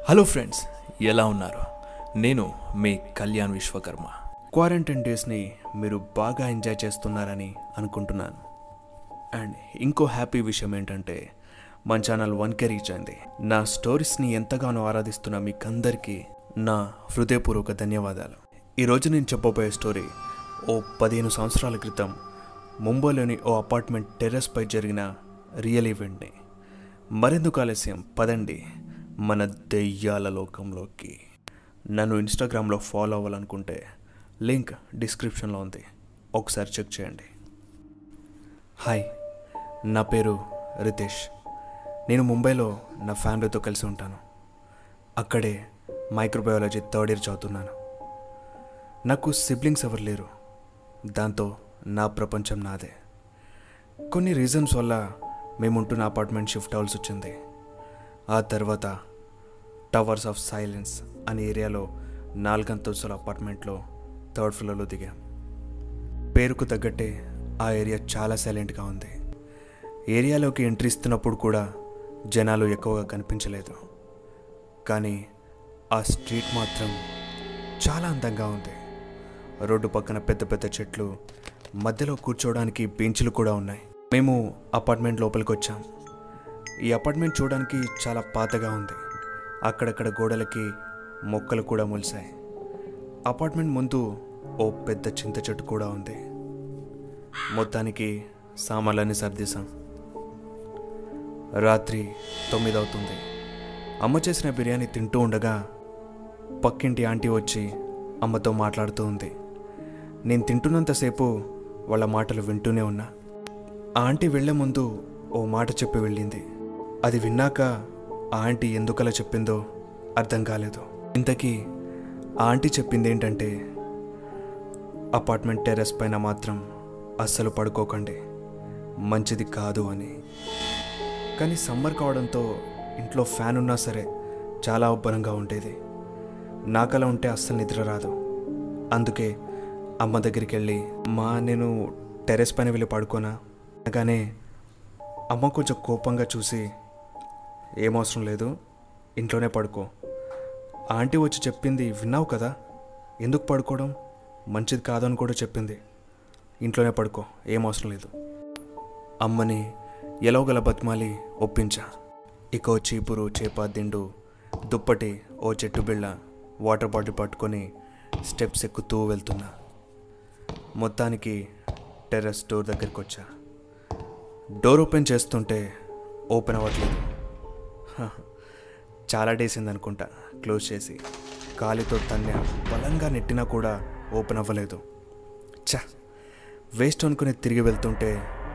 hello friends ఎలా ఉన్నారు నేను మీ కళ్యాణ్ విశ్వకర్మ క్వారంటైన్ డేస్ని మీరు బాగా ఎంజాయ్ చేస్తున్నారని అనుకుంటున్నాను అండ్ ఇంకో హ్యాపీ విషయం ఏంటంటే మన ఛానల్ వన్కే రీచ్ అయింది నా స్టోరీస్ని ఎంతగానో ఆరాధిస్తున్న మీకందరికీ నా హృదయపూర్వక ధన్యవాదాలు ఈరోజు నేను చెప్పబోయే స్టోరీ ఓ పదిహేను సంవత్సరాల క్రితం ముంబైలోని ఓ అపార్ట్మెంట్ టెర్రస్పై జరిగిన రియల్ ఈవెంట్ని మరెందుకు ఆలస్యం పదండి మన దెయ్యాల లోకంలోకి నన్ను ఇన్స్టాగ్రామ్లో ఫాలో అవ్వాలనుకుంటే లింక్ డిస్క్రిప్షన్లో ఉంది ఒకసారి చెక్ చేయండి హాయ్ నా పేరు రితేష్ నేను ముంబైలో నా ఫ్యామిలీతో కలిసి ఉంటాను అక్కడే మైక్రోబయాలజీ థర్డ్ ఇయర్ చదువుతున్నాను నాకు సిబ్లింగ్స్ ఎవరు లేరు దాంతో నా ప్రపంచం నాదే కొన్ని రీజన్స్ వల్ల మేముంటున్న అపార్ట్మెంట్ షిఫ్ట్ అవ్వాల్సి వచ్చింది ఆ తర్వాత టవర్స్ ఆఫ్ సైలెన్స్ అనే ఏరియాలో నాలుగంతస్తుల అపార్ట్మెంట్లో థర్డ్ ఫ్లోర్లో దిగాం పేరుకు తగ్గట్టే ఆ ఏరియా చాలా సైలెంట్గా ఉంది ఏరియాలోకి ఎంట్రీ ఇస్తున్నప్పుడు కూడా జనాలు ఎక్కువగా కనిపించలేదు కానీ ఆ స్ట్రీట్ మాత్రం చాలా అందంగా ఉంది రోడ్డు పక్కన పెద్ద పెద్ద చెట్లు మధ్యలో కూర్చోవడానికి బెంచ్లు కూడా ఉన్నాయి మేము అపార్ట్మెంట్ లోపలికి వచ్చాం ఈ అపార్ట్మెంట్ చూడడానికి చాలా పాతగా ఉంది అక్కడక్కడ గోడలకి మొక్కలు కూడా మొలిసాయి అపార్ట్మెంట్ ముందు ఓ పెద్ద చింత చెట్టు కూడా ఉంది మొత్తానికి సామాన్లన్నీ సర్దీసాం రాత్రి తొమ్మిది అవుతుంది అమ్మ చేసిన బిర్యానీ తింటూ ఉండగా పక్కింటి ఆంటీ వచ్చి అమ్మతో మాట్లాడుతూ ఉంది నేను తింటున్నంతసేపు వాళ్ళ మాటలు వింటూనే ఉన్నా ఆ ఆంటీ వెళ్లే ముందు ఓ మాట చెప్పి వెళ్ళింది అది విన్నాక ఆ ఆంటీ ఎందుకలా చెప్పిందో అర్థం కాలేదు ఇంతకీ ఆ ఆంటీ చెప్పింది ఏంటంటే అపార్ట్మెంట్ టెర్రస్ పైన మాత్రం అస్సలు పడుకోకండి మంచిది కాదు అని కానీ సమ్మర్ కావడంతో ఇంట్లో ఫ్యాన్ ఉన్నా సరే చాలా ఉబ్బరంగా ఉండేది నాకలా ఉంటే అస్సలు నిద్ర రాదు అందుకే అమ్మ దగ్గరికి వెళ్ళి మా నేను టెర్రస్ పైన వెళ్ళి పడుకోనా అనగానే అమ్మ కొంచెం కోపంగా చూసి ఏమవసరం లేదు ఇంట్లోనే పడుకో ఆంటీ వచ్చి చెప్పింది విన్నావు కదా ఎందుకు పడుకోవడం మంచిది కాదని కూడా చెప్పింది ఇంట్లోనే పడుకో ఏం అవసరం లేదు అమ్మని ఎలాగల బతిమాలి ఒప్పించా ఇక ఓ చీపురు చేప దిండు దుప్పటి ఓ చెట్టు బిళ్ళ వాటర్ బాటిల్ పట్టుకొని స్టెప్స్ ఎక్కుతూ వెళ్తున్నా మొత్తానికి టెర్రస్ డోర్ దగ్గరికి వచ్చా డోర్ ఓపెన్ చేస్తుంటే ఓపెన్ అవ్వట్లేదు హ, చాలా డేస్ అనుకుంటా క్లోజ్ చేసి కాలితో తన్నే బలంగా నెట్టినా కూడా ఓపెన్ అవ్వలేదు చ వేస్ట్ అనుకుని తిరిగి వెళ్తుంటే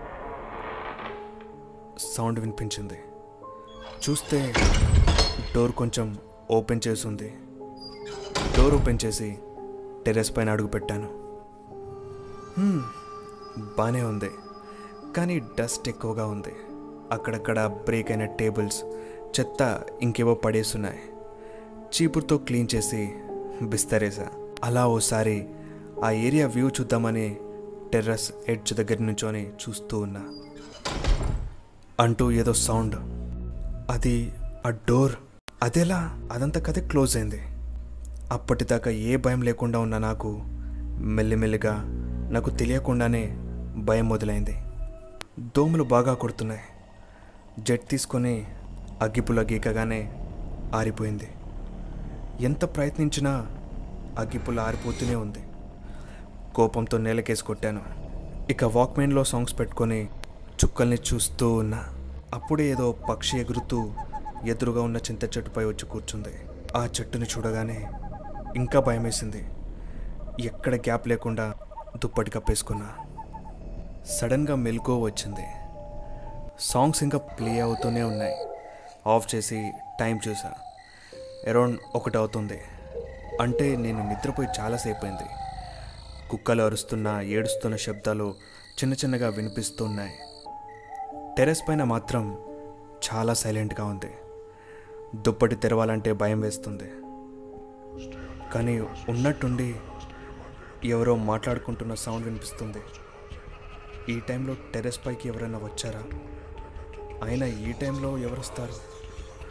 సౌండ్ వినిపించింది చూస్తే డోర్ కొంచెం ఓపెన్ చేసి ఉంది డోర్ ఓపెన్ చేసి టెర్రస్ పైన అడుగు పెట్టాను హ్మ్, బాగానే ఉంది కానీ డస్ట్ ఎక్కువగా ఉంది అక్కడక్కడ బ్రేక్ అయిన టేబుల్స్ చెత్త ఇంకేవో పడేస్తున్నాయి చీపురుతో క్లీన్ చేసి బిస్తరేసా అలా ఓసారి ఆ ఏరియా వ్యూ చూద్దామని టెర్రస్ ఎడ్జ్ దగ్గర నుంచొని చూస్తూ ఉన్నా అంటూ ఏదో సౌండ్ అది ఆ డోర్ అదెలా అదంతా కథ క్లోజ్ అయింది అప్పటిదాకా ఏ భయం లేకుండా ఉన్న నాకు మెల్లిమెల్లిగా నాకు తెలియకుండానే భయం మొదలైంది దోమలు బాగా కొడుతున్నాయి జెట్ తీసుకొని అగ్గిపుల్ల గీకగానే ఆరిపోయింది ఎంత ప్రయత్నించినా అగ్గిపుల్ల ఆరిపోతూనే ఉంది కోపంతో నేలకేసి కొట్టాను ఇక వాక్మెన్లో సాంగ్స్ పెట్టుకొని చుక్కల్ని చూస్తూ ఉన్నా అప్పుడే ఏదో పక్షి ఎగురుతూ ఎదురుగా ఉన్న చింత చెట్టుపై వచ్చి కూర్చుంది ఆ చెట్టుని చూడగానే ఇంకా భయమేసింది ఎక్కడ గ్యాప్ లేకుండా దుప్పటి కప్పేసుకున్నా సడన్గా మెలకువ వచ్చింది సాంగ్స్ ఇంకా ప్లే అవుతూనే ఉన్నాయి ఆఫ్ చేసి టైం చూసా అరౌండ్ ఒకటి అవుతుంది అంటే నేను నిద్రపోయి చాలాసేపు అయింది కుక్కలు అరుస్తున్న ఏడుస్తున్న శబ్దాలు చిన్న చిన్నగా వినిపిస్తున్నాయి టెర్రస్ పైన మాత్రం చాలా సైలెంట్గా ఉంది దుప్పటి తెరవాలంటే భయం వేస్తుంది కానీ ఉన్నట్టుండి ఎవరో మాట్లాడుకుంటున్న సౌండ్ వినిపిస్తుంది ఈ టైంలో టెర్రస్ పైకి ఎవరైనా వచ్చారా అయినా ఈ టైంలో ఎవరు వస్తారు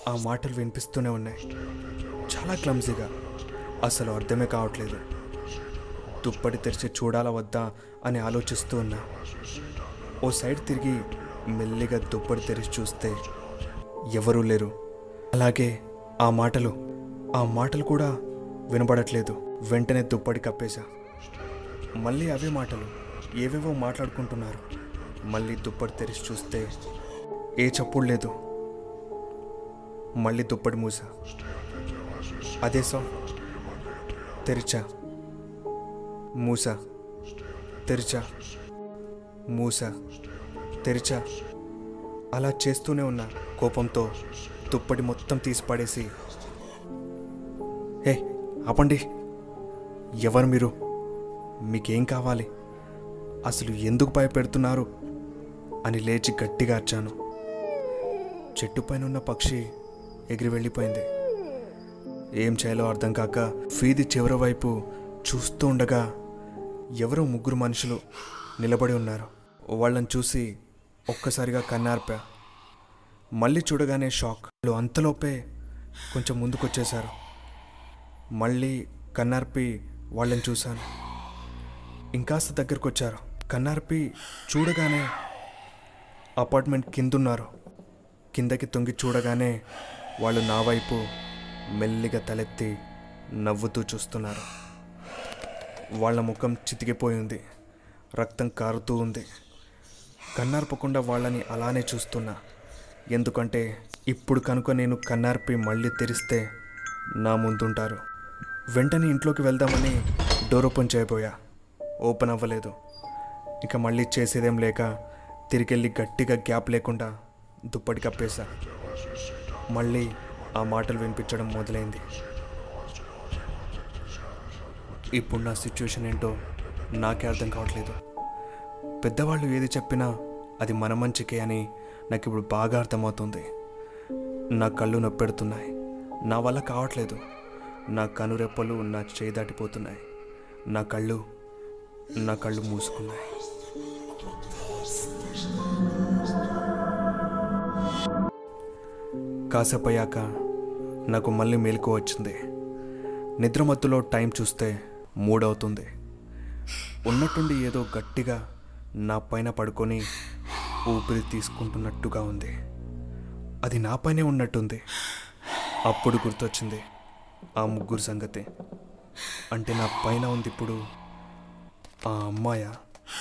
ఆ మాటలు వినిపిస్తూనే ఉన్నాయి చాలా క్లమ్జీగా అసలు అర్థమే కావట్లేదు దుప్పటి తెరిచి చూడాలా వద్దా అని ఆలోచిస్తూ ఉన్నా ఓ సైడ్ తిరిగి మెల్లిగా దుప్పటి తెరిచి చూస్తే ఎవరూ లేరు అలాగే ఆ మాటలు ఆ మాటలు కూడా వినబడట్లేదు వెంటనే దుప్పటి కప్పేశా మళ్ళీ అవే మాటలు ఏవేవో మాట్లాడుకుంటున్నారు మళ్ళీ దుప్పటి తెరిచి చూస్తే ఏ చప్పుడు లేదు మళ్ళీ దుప్పటి మూసా అదే సాంగ్ తెరిచా మూసా తెరిచా మూసా తెరిచా అలా చేస్తూనే ఉన్నా కోపంతో దుప్పటి మొత్తం తీసి పడేసి ఏ ఆపండి ఎవరు మీరు మీకేం కావాలి అసలు ఎందుకు భయపెడుతున్నారు అని లేచి గట్టిగా అర్చాను చెట్టు పైన ఉన్న పక్షి ఎగిరి వెళ్ళిపోయింది ఏం చేయాలో అర్థం కాక వీధి చివరి వైపు చూస్తూ ఉండగా ఎవరో ముగ్గురు మనుషులు నిలబడి ఉన్నారు వాళ్ళని చూసి ఒక్కసారిగా కన్నార్పా మళ్ళీ చూడగానే షాక్ వాళ్ళు అంతలోపే కొంచెం ముందుకొచ్చేశారు మళ్ళీ కన్నార్పి వాళ్ళని చూశాను ఇంకాస్త దగ్గరకు వచ్చారు కన్నార్పి చూడగానే అపార్ట్మెంట్ కిందున్నారు కిందకి తొంగి చూడగానే వాళ్ళు నా వైపు మెల్లిగా తలెత్తి నవ్వుతూ చూస్తున్నారు వాళ్ళ ముఖం చితికిపోయి ఉంది రక్తం కారుతూ ఉంది కన్నార్పకుండా వాళ్ళని అలానే చూస్తున్నా ఎందుకంటే ఇప్పుడు కనుక నేను కన్నార్పి మళ్ళీ తెరిస్తే నా ముందుంటారు వెంటనే ఇంట్లోకి వెళ్దామని డోర్ ఓపెన్ చేయబోయా ఓపెన్ అవ్వలేదు ఇక మళ్ళీ చేసేదేం లేక తిరిగెళ్ళి గట్టిగా గ్యాప్ లేకుండా దుప్పటి కప్పేశా మళ్ళీ ఆ మాటలు వినిపించడం మొదలైంది ఇప్పుడు నా సిచ్యువేషన్ ఏంటో నాకే అర్థం కావట్లేదు పెద్దవాళ్ళు ఏది చెప్పినా అది మన మంచికే అని నాకు ఇప్పుడు బాగా అర్థమవుతుంది నా కళ్ళు నొప్పెడుతున్నాయి నా వల్ల కావట్లేదు నా కనురెప్పలు నా చేయి దాటిపోతున్నాయి నా కళ్ళు నా కళ్ళు మూసుకున్నాయి కాసేపయ్యాక నాకు మళ్ళీ మేలుకు వచ్చింది నిద్రమత్తులో టైం చూస్తే మూడవుతుంది ఉన్నట్టుండి ఏదో గట్టిగా నా పైన పడుకొని ఊపిరి తీసుకుంటున్నట్టుగా ఉంది అది నా పైనే ఉన్నట్టుంది అప్పుడు గుర్తొచ్చింది ఆ ముగ్గురు సంగతి అంటే నా పైన ఉంది ఇప్పుడు ఆ అమ్మాయా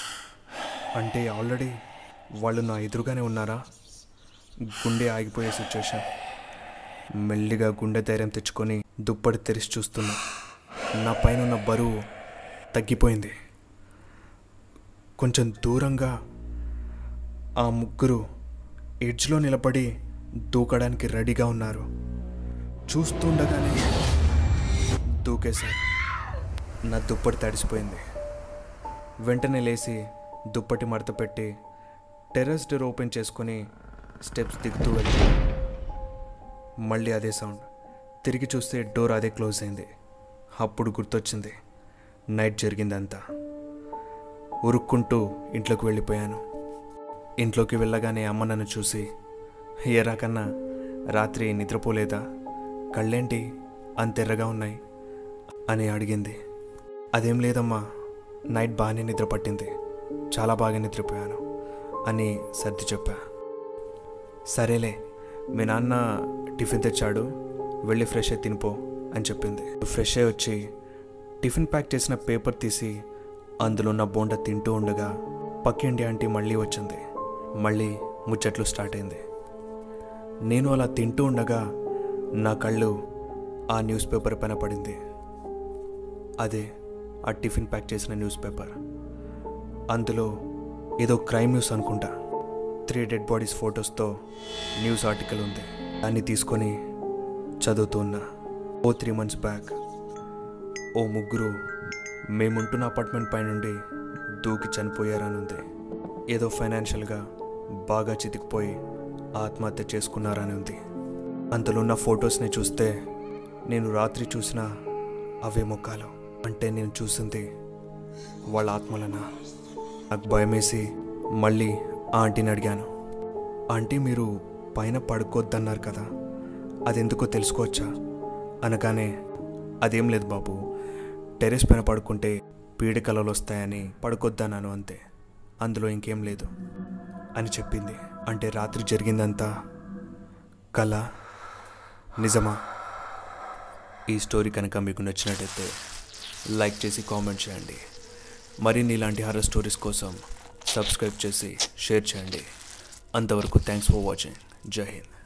అంటే ఆల్రెడీ వాళ్ళు నా ఎదురుగానే ఉన్నారా గుండె ఆగిపోయే సిచ్యువేషన్ మెల్లిగా గుండె ధైర్యం తెచ్చుకొని దుప్పటి తెరిచి చూస్తున్నా నా పైన ఉన్న బరువు తగ్గిపోయింది కొంచెం దూరంగా ఆ ముగ్గురు ఎడ్జ్లో నిలబడి దూకడానికి రెడీగా ఉన్నారు చూస్తుండగానే దూకేశారు నా దుప్పటి తడిసిపోయింది వెంటనే లేచి దుప్పటి మడత పెట్టి టెర్రస్ డోర్ ఓపెన్ చేసుకొని స్టెప్స్ దిగుతూ వెళ్ళాను మళ్ళీ అదే సౌండ్ తిరిగి చూస్తే డోర్ అదే క్లోజ్ అయింది అప్పుడు గుర్తొచ్చింది నైట్ జరిగిందంతా ఉరుక్కుంటూ ఇంట్లోకి వెళ్ళిపోయాను ఇంట్లోకి వెళ్ళగానే అమ్మ నన్ను చూసి ఎరా కన్నా రాత్రి నిద్రపోలేదా కళ్ళేంటి అంతెర్రగా ఉన్నాయి అని అడిగింది అదేం లేదమ్మా నైట్ బాగానే నిద్ర పట్టింది చాలా బాగా నిద్రపోయాను అని సర్ది చెప్పా సరేలే మీ నాన్న టిఫిన్ తెచ్చాడు వెళ్ళి ఫ్రెష్ అయి తినిపో అని చెప్పింది ఫ్రెష్ అయి వచ్చి టిఫిన్ ప్యాక్ చేసిన పేపర్ తీసి అందులో ఉన్న బోండా తింటూ ఉండగా పక్కింటి ఆంటీ మళ్ళీ వచ్చింది మళ్ళీ ముచ్చట్లు స్టార్ట్ అయింది నేను అలా తింటూ ఉండగా నా కళ్ళు ఆ న్యూస్ పేపర్ పైన పడింది అదే ఆ టిఫిన్ ప్యాక్ చేసిన న్యూస్ పేపర్ అందులో ఏదో క్రైమ్ న్యూస్ అనుకుంటా త్రీ డెడ్ బాడీస్ ఫొటోస్తో న్యూస్ ఆర్టికల్ ఉంది దాన్ని తీసుకొని చదువుతున్నా ఓ త్రీ మంత్స్ బ్యాక్ ఓ ముగ్గురు మేముంటున్న అపార్ట్మెంట్ పై నుండి దూకి చనిపోయారని ఉంది ఏదో ఫైనాన్షియల్గా బాగా చితికిపోయి ఆత్మహత్య చేసుకున్నారని ఉంది అందులో ఉన్న ఫొటోస్ని చూస్తే నేను రాత్రి చూసిన అవే ముఖాలు అంటే నేను చూసింది వాళ్ళ ఆత్మలనా నాకు భయమేసి మళ్ళీ ఆ ఆంటీని అడిగాను ఆంటీ మీరు పైన పడుకోవద్దన్నారు కదా అది ఎందుకో తెలుసుకోవచ్చా అనగానే అదేం లేదు బాబు టెరెస్ పైన పడుకుంటే పీడకలలు వస్తాయని పడుకొద్దన్నాను అంతే అందులో ఇంకేం లేదు అని చెప్పింది అంటే రాత్రి జరిగిందంతా కళ నిజమా ఈ స్టోరీ కనుక మీకు నచ్చినట్టయితే లైక్ చేసి కామెంట్ చేయండి మరిన్ని ఇలాంటి హర్రర్ స్టోరీస్ కోసం సబ్స్క్రైబ్ చేసి షేర్ చేయండి అంతవరకు థ్యాంక్స్ ఫర్ వాచింగ్ జై హింద్